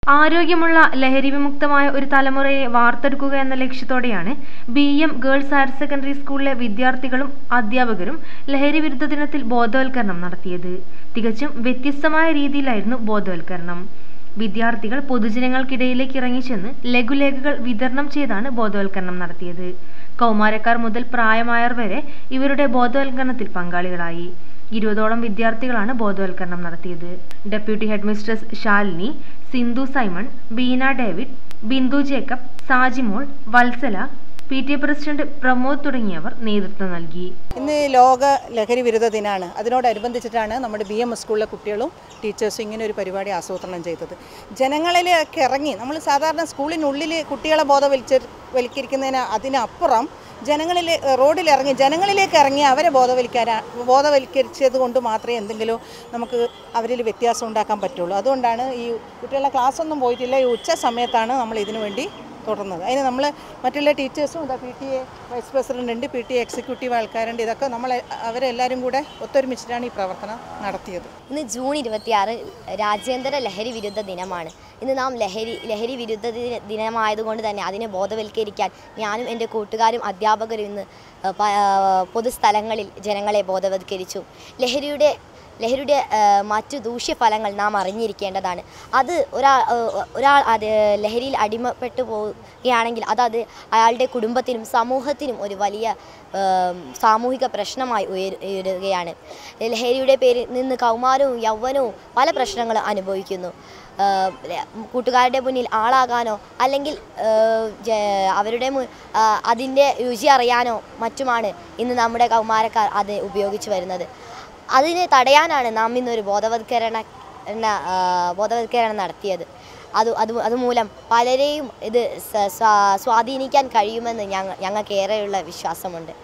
ആരോഗ്യമുള്ള ലഹരി വിമുക്തമായ ഒരു തലമുറയെ വാർത്തെടുക്കുക എന്ന ലക്ഷ്യത്തോടെയാണ് B M girls higher secondary സ്കൂളിലെ വിദ്യാർത്ഥികളും അധ്യാപകരും ലഹരി വിരുദ്ധ ദിനത്തിൽ ബോധവൽക്കരണം നടത്തിയത് തികച്ചും വ്യത്യസ്തമായ രീതിയിലായിരുന്നു ബോധവൽക്കരണം വിദ്യാർത്ഥികൾ പൊതുജനങ്ങൾക്കിടയിലേക്ക് ഇറങ്ങിച്ചെന്ന് ലഘുലേഖകൾ വിതരണം ചെയ്താണ് ബോധവൽക്കരണം നടത്തിയത് കൗമാരക്കാർ മുതൽ പ്രായമായവർ വരെ ഇവരുടെ ബോധവൽക്കരണത്തിൽ പങ്കാളികളായി ഇരുപതോളം വിദ്യാർത്ഥികളാണ് ബോധവൽക്കരണം നടത്തിയത് deputy headmistress Shalini Sindhu Simon Beena David Bindu Jacob Sajimol Vatsala P T A president Pramod തുടങ്ങിയവർ നേതൃത്വം നൽകി ഇന്ന് ലോക ലഹരി വിരുദ്ധ ദിനമാണ് അതിനോടനുബന്ധിച്ചിട്ടാണ് നമ്മുടെ ബി എം സ്കൂളിലെ കുട്ടികളും ടീച്ചേഴ്സും ഇങ്ങനെ ഒരു പരിപാടി ആസൂത്രണം ചെയ്തത് ജനങ്ങളിലേക്ക് ഇറങ്ങി നമ്മൾ സാധാരണ സ്കൂളിനുള്ളിൽ കുട്ടികളെ ബോധവൽക്ക വൽക്കരിക്കുന്നതിന് അതിനപ്പുറം ജനങ്ങളിൽ റോഡിലിറങ്ങി ജനങ്ങളിലേക്ക് ഇറങ്ങി അവരെ ബോധവൽക്കാരാ ബോധവൽക്കരിച്ചത് കൊണ്ട് മാത്രമേ എന്തെങ്കിലും നമുക്ക് അവരിൽ വ്യത്യാസം ഉണ്ടാക്കാൻ പറ്റുള്ളൂ അതുകൊണ്ടാണ് ഈ കുട്ടികളുടെ ക്ലാസ് ഒന്നും പോയിട്ടില്ല ഈ ഉച്ച സമയത്താണ് നമ്മൾ ഇതിനു വേണ്ടി തുടർന്നത് അതിന് നമ്മൾ മറ്റുള്ള ടീച്ചേഴ്സും ഇതാ P T A vice president ഉണ്ട് പി ടി എ എക്സിക്യൂട്ടീവ് ആൾക്കാരുണ്ട് ഇതൊക്കെ നമ്മൾ അവരെല്ലാവരും കൂടെ ഒത്തൊരുമിച്ചിട്ടാണ് ഈ പ്രവർത്തനം നടത്തിയത് ഇന്ന് ജൂൺ ഇരുപത്തിയാറ് രാജ്യാന്തര ലഹരി വിരുദ്ധ ദിനമാണ് ഇന്ന് നാം ലഹരി ലഹരി വിരുദ്ധ ദിന ദിനമായതുകൊണ്ട് തന്നെ അതിനെ ബോധവൽക്കരിക്കാൻ ഞാനും എൻ്റെ കൂട്ടുകാരും അധ്യാപകരും ഇന്ന് ഏഹ്, പ- ഏഹ്, പൊതുസ്ഥലങ്ങളിൽ ജനങ്ങളെ ബോധവൽക്കരിച്ചു ലഹരിയുടെ ലഹരിയുടെ ഏഹ്, മറ്റു ദൂഷ്യഫലങ്ങൾ നാം അറിഞ്ഞിരിക്കേണ്ടതാണ് അത് ഒരാൾ ഏഹ്, ഒരാൾ അത് ലഹരിയിൽ അടിമപ്പെട്ടു പോവുകയാണെങ്കിൽ അത് അത് അയാളുടെ കുടുംബത്തിനും സമൂഹത്തിനും ഒരു വലിയ ഏഹ്, സാമൂഹിക പ്രശ്നമായി ഉയരു ഉയരുകയാണ് ലഹരിയുടെ പേരിൽ നിന്ന് കൗമാരവും യൗവനവും പല പ്രശ്നങ്ങളും അനുഭവിക്കുന്നു ഏഹ്, ല- കൂട്ടുകാരുടെ മുന്നിൽ ആളാകാനോ അല്ലെങ്കിൽ ഏഹ്, ജ- അവരുടെ മു- ആ, അതിൻ്റെ രുചി അറിയാനോ മറ്റുമാണ് ഇന്ന് നമ്മുടെ കൗമാരക്കാർ അത് ഉപയോഗിച്ച് വരുന്നത് അതിനെ തടയാനാണ് നാം ഇന്നൊരു ബോധവൽക്കരണ എന്ന, ആ, ബോധവൽക്കരണം നടത്തിയത് അത് അത് അതുമൂലം പലരെയും ഇത് സ- സ്വാ- സ്വാധീനിക്കാൻ കഴിയുമെന്ന് ഞങ്ങൾ ഞങ്ങൾക്ക് ഏറെയുള്ള വിശ്വാസമുണ്ട്